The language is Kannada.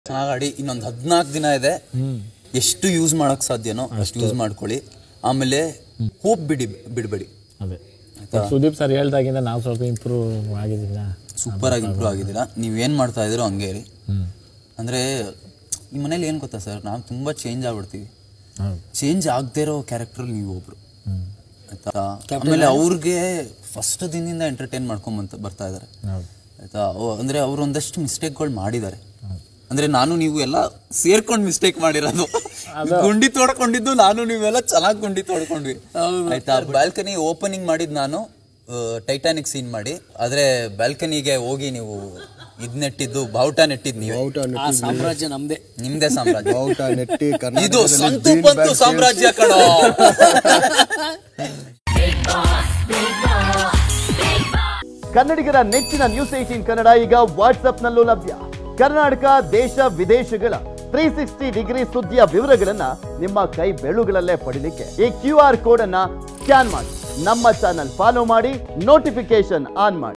ಚೆನ್ನಾಗಿ ಆಡಿ ಇನ್ನೊಂದು ಹದಿನಾಲ್ಕು ದಿನ ಇದೆ ಎಷ್ಟು ಯೂಸ್ ಮಾಡಕ್ ಸಾಧ್ಯನೋ ಅಷ್ಟು ಯೂಸ್ ಮಾಡ್ಕೊಳ್ಳಿ ಆಮೇಲೆ ಹೋಪ್ ಬಿಡಿ ಬಿಡಬೇಡಿ ಅದೇ ಸುದೀಪ್ ಸರ್ ಹೇಳ್ದಾಗಿಂದ ನಾವು ಸ್ವಲ್ಪ ಇಂಪ್ರೂವ್ ಆಗಿದ್ದೀನ ಸೂಪರ್ ಆಗಿ ಇಂಪ್ರೂವ್ ಆಗಿದ್ದೀರಾ ನೀವೇನು ಮಾಡ್ತಾ ಇದ್ದೀರೋ ಹಂಗೆ ಇರಿ ಅಂದರೆ ಈ ಮನೇಲಿ ಏನು ಗೊತ್ತಾ ಸರ್ ನಾವು ತುಂಬ ಚೇಂಜ್ ಆಗ್ಬಿಡ್ತೀವಿ ಹೌದು ಚೇಂಜ್ ಆಗದೇ ಇರೋ ಕ್ಯಾರೆಕ್ಟರ್ ನೀವು ಒಬ್ರು ಆಯ್ತಾ ಆಮೇಲೆ ಅವ್ರಿಗೆ ಫಸ್ಟ್ ದಿನದಿಂದ ಎಂಟರ್ಟೈನ್ ಮಾಡ್ಕೊಂಬಂತ ಬರ್ತಾ ಇದ್ದಾರೆ ಹೌದು ಆಯ್ತಾ ಅವ್- ಅಂದ್ರೆ ಅವ್ರು ಒಂದಷ್ಟು ಮಿಸ್ಟೇಕ್ಗಳು ಮಾಡಿದ್ದಾರೆ ಅಂದ್ರೆ ನಾನು ನೀವು ಎಲ್ಲ ಸೇರ್ಕೊಂಡು ಮಿಸ್ಟೇಕ್ ಮಾಡಿರೋದು ಗುಂಡಿ ತೋಡ್ಕೊಂಡಿದ್ದು ನಾನು ನೀವೆಲ್ಲ ಚೆನ್ನಾಗಿ ಗುಂಡಿ ತೋಡ್ಕೊಂಡ್ವಿ ಆಯ್ತಾ ಬಾಲ್ಕನಿ ಓಪನಿಂಗ್ ಮಾಡಿದ್ ನಾನು ಟೈಟಾನಿಕ್ ಸೀನ್ ಮಾಡಿ ಆದ್ರೆ ಬಾಲ್ಕನಿಗೆ ಹೋಗಿ ನೀವು ಇದ್ ನೆಟ್ಟಿದ್ದು ಬಾವುಟ ನೆಟ್ಟಿದ್ ನೀವು ಆ ಸಾಮ್ರಾಜ್ಯ ನಮ್ದೇ ನಿಮ್ದೇ ಸಾಮ್ರಾಜ್ಯ ಬಾವುಟ ನೆಟ್ಟಿ ಇದು ಕರ್ನಾಟಕದಲ್ಲಿ ಸಂತು bean ಪಂತು bag ಸಾಮ್ರಾಜ್ಯ ಕಣ ಕನ್ನಡಿಗರ ನೆಚ್ಚಿನ ನ್ಯೂಸ್ ಏಟೀನ್ ಕನ್ನಡ ಈಗ ವಾಟ್ಸ್ಆಪ್ನಲ್ಲೂ ಲಭ್ಯ ಕರ್ನಾಟಕ ದೇಶ ವಿದೇಶಗಳ ತ್ರೀ ಸಿಕ್ಸ್ಟಿ ಡಿಗ್ರಿ ಸುದ್ದಿಯ ವಿವರಗಳನ್ನ ನಿಮ್ಮ ಕೈ ಬೆಳುಗಳಲ್ಲೇ ಪಡಿಲಿಕ್ಕೆ ಈ ಕ್ಯೂ ಆರ್ ಕೋಡ್ ಅನ್ನ ಸ್ಕ್ಯಾನ್ ಮಾಡಿ ನಮ್ಮ ಚಾನಲ್ ಫಾಲೋ ಮಾಡಿ ನೋಟಿಫಿಕೇಶನ್ ಆನ್ ಮಾಡಿ